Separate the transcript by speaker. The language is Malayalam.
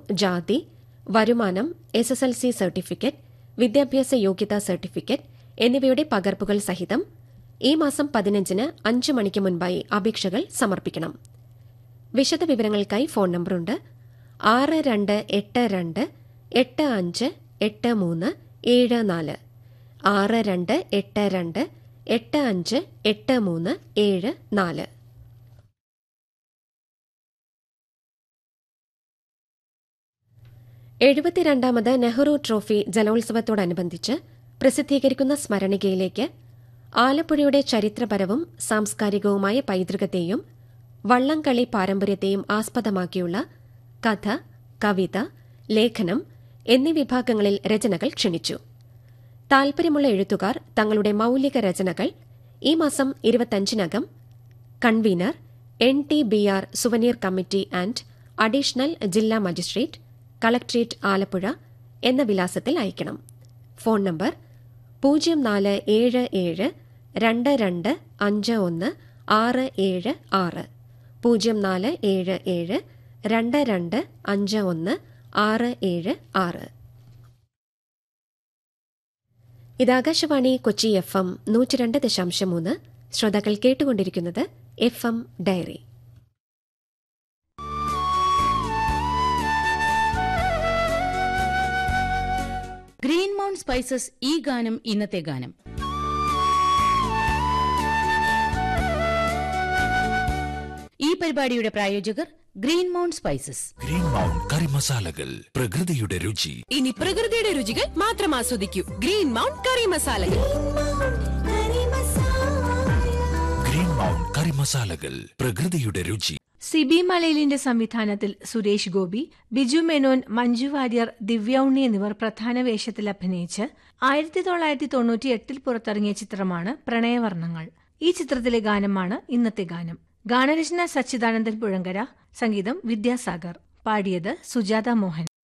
Speaker 1: ജാതി വരുമാനം S S L C certificate വിദ്യാഭ്യാസ യോഗ്യതാ സർട്ടിഫിക്കറ്റ് എന്നിവയുടെ പകർപ്പുകൾ സഹിതം ഈ മാസം പതിനഞ്ചിന് അഞ്ച് മണിക്ക് മുൻപായി അപേക്ഷകൾ സമർപ്പിക്കണം വിശദവിവരങ്ങൾക്കായി ഫോൺ നമ്പറുണ്ട് ആറ് രണ്ട് എട്ട് രണ്ട് എട്ട് അഞ്ച് എട്ട് മൂന്ന് ഏഴ് നാല് ആറ് രണ്ട് എട്ട് രണ്ട് എട്ട് അഞ്ച് എട്ട് മൂന്ന് ഏഴ് നാല് എഴുപത്തിരണ്ടാമത് നെഹ്റു ട്രോഫി ജലോത്സവത്തോടനുബന്ധിച്ച് പ്രസിദ്ധീകരിക്കുന്ന സ്മരണികയിലേക്ക് ആലപ്പുഴയുടെ ചരിത്രപരവും സാംസ്കാരികവുമായ പൈതൃകത്തെയും വള്ളംകളി പാരമ്പര്യത്തെയും ആസ്പദമാക്കിയുള്ള കഥ കവിത ലേഖനം എന്നീ വിഭാഗങ്ങളിൽ രചനകൾ ക്ഷണിച്ചു താൽപര്യമുള്ള എഴുത്തുകാർ തങ്ങളുടെ മൌലിക രചനകൾ ഈ മാസം ഇരുപത്തഞ്ചിനകം convener N T B R souvenir committee and additional ജില്ലാ മജിസ്ട്രേറ്റ് കളക്ട്രേറ്റ് ആലപ്പുഴ എന്ന വിലാസത്തിൽ അയക്കണം ഫോൺ നമ്പർ പൂജ്യം നാല് ഏഴ് ഏഴ് രണ്ട് രണ്ട് അഞ്ച് ഒന്ന് ആറ് ഏഴ് ആറ് പൂജ്യം നാല് ഏഴ് ഏഴ് രണ്ട് രണ്ട് അഞ്ച് ഒന്ന് ആറ് ഏഴ് ആറ് ഇത് ആകാശവാണി കൊച്ചി എഫ് എം നൂറ്റിരണ്ട് ദശാംശം മൂന്ന് ശ്രോതാക്കൾ കേട്ടുകൊണ്ടിരിക്കുന്നത് F M diary
Speaker 2: green mount spices ഈ ഗാനം ഇന്നത്തെ ഗാനം ഈ പരിപാടിയുടെ പ്രായോജകർ green mount spices
Speaker 3: green mount curry മസാലകൾ പ്രകൃതിയുടെ രുചി
Speaker 4: ഇനി പ്രകൃതിയുടെ രുചികൾ മാത്രം ആസ്വദിക്കൂ ഗ്രീൻ മൗണ്ട് കറി മസാലകൾ
Speaker 3: ഗ്രീൻ മൗണ്ട് കറി മസാലകൾ പ്രകൃതിയുടെ രുചി
Speaker 5: സിബി മലയിലിന്റെ സംവിധാനത്തിൽ സുരേഷ് ഗോപി ബിജു മേനോൻ മഞ്ജു വാര്യർ ദിവ്യ ഉണ്ണി എന്നിവർ പ്രധാന വേഷത്തിൽ അഭിനയിച്ച് ആയിരത്തി തൊള്ളായിരത്തി തൊണ്ണൂറ്റി എട്ടിൽ പുറത്തിറങ്ങിയ ചിത്രമാണ് പ്രണയവർണ്ണങ്ങൾ ഈ ചിത്രത്തിലെ ഗാനമാണ് ഇന്നത്തെ ഗാനം ഗാനരചന സച്ചിദാനന്ദൻ പുഴങ്കര സംഗീതം വിദ്യാസാഗർ പാടിയത് സുജാത മോഹൻ